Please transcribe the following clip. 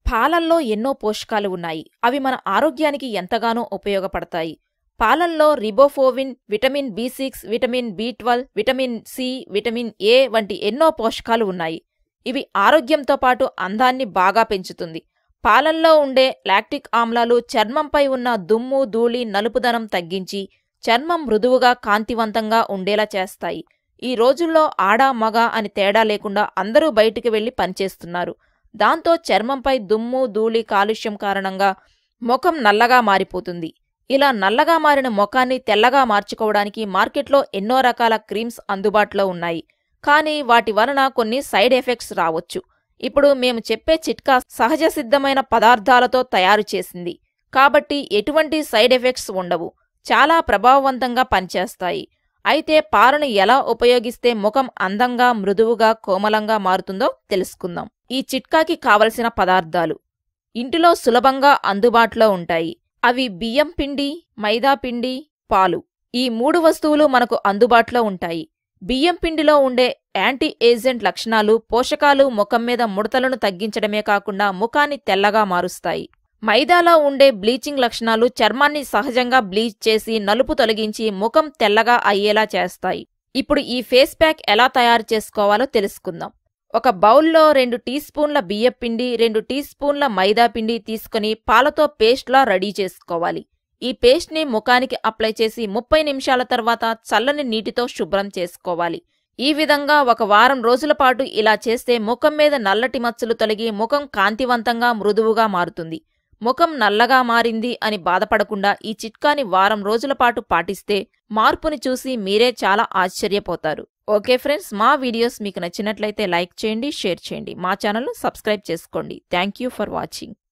పాలల్లో ఎన్నో పోషకాలు ఉన్నాయి అవి మన ఆరోగ్యానికి ఎంతగానో ఉపయోగపడతాయి పాలల్లో riboflavin vitamin B six vitamin B twelve vitamin C vitamin A వంటి ఎన్నో పోషకాలు ఉన్నాయి ఇవి ఆరోగ్యంతో పాటు అందాన్ని బాగా పెంచుతుంది పాలల్లో ఉండే లాక్టిక్ ఆమ్లాలు చర్మంపై ఉన్న దుమ్ము ధూళి నలుపుదనం తగ్గించి చర్మం మృదువుగా కాంతివంతంగా ఉండేలా చేస్తాయి ఈ రోజుల్లో ఆడ మగ అని తేడా లేకుండా అందరూ బయటికి వెళ్లి పనిచేస్తున్నారు దాంతో చర్మంపై దుమ్ము ధూళి కాలుష్యం కారణంగా ముఖం నల్లగా మారిపోతుంది ఇలా నల్లగా మారిన ముఖాన్ని తెల్లగా మార్చుకోవడానికి మార్కెట్లో ఎన్నో రకాల క్రీమ్స్ అందుబాటులో ఉన్నాయి కానీ వాటి వలన కొన్ని సైడ్ ఎఫెక్ట్స్ రావచ్చు ఇప్పుడు మేము చెప్పే చిట్కా సహజ సిద్ధమైన పదార్థాలతో తయారు చేసింది కాబట్టి ఎటువంటి సైడ్ ఎఫెక్ట్స్ ఉండవు చాలా ప్రభావవంతంగా పనిచేస్తాయి అయితే పాలను ఎలా ఉపయోగిస్తే ముఖం అందంగా మృదువుగా కోమలంగా మారుతుందో తెలుసుకుందాం ఈ చిట్కాకి కావలసిన పదార్థాలు ఇంటిలో సులభంగా అందుబాటులో ఉంటాయి అవి బియ్యం పిండి మైదా పిండి పాలు ఈ మూడు వస్తువులు మనకు అందుబాటులో ఉంటాయి బియ్యం పిండిలో ఉండే యాంటీ ఏజెంట్ లక్షణాలు పోషకాలు ముఖం మీద ముడతలను తగ్గించడమే కాకుండా ముఖాన్ని తెల్లగా మారుస్తాయి మైదాలో ఉండే బ్లీచింగ్ లక్షణాలు చర్మాన్ని సహజంగా బ్లీచ్ చేసి నలుపు తొలగించి ముఖం తెల్లగా అయ్యేలా చేస్తాయి ఇప్పుడు ఈ ఫేస్ ప్యాక్ ఎలా తయారు చేసుకోవాలో తెలుసుకుందాం ఒక బౌల్లో రెండు టీ స్పూన్ల బియ్యపిండి రెండు టీ స్పూన్ల మైదా పిండి తీసుకుని పాలతో పేస్ట్లా రెడీ చేసుకోవాలి ఈ పేస్ట్ని ముఖానికి అప్లై చేసి ముప్పై నిమిషాల తర్వాత చల్లని నీటితో శుభ్రం చేసుకోవాలి ఈ విధంగా ఒక వారం రోజుల పాటు ఇలా చేస్తే ముఖం మీద నల్లటి మచ్చలు తొలగి ముఖం కాంతివంతంగా మృదువుగా మారుతుంది ముఖం నల్లగా మారింది అని బాధపడకుండా ఈ చిట్కాని వారం రోజుల పాటు పాటిస్తే మార్పుని చూసి మీరే చాలా ఆశ్చర్యపోతారు ఓకే ఫ్రెండ్స్ మా వీడియోస్ మీకు నచ్చినట్లయితే లైక్ చేయండి షేర్ చేయండి మా ఛానల్ను సబ్స్క్రైబ్ చేసుకోండి థ్యాంక్ యూ ఫర్ వాచింగ్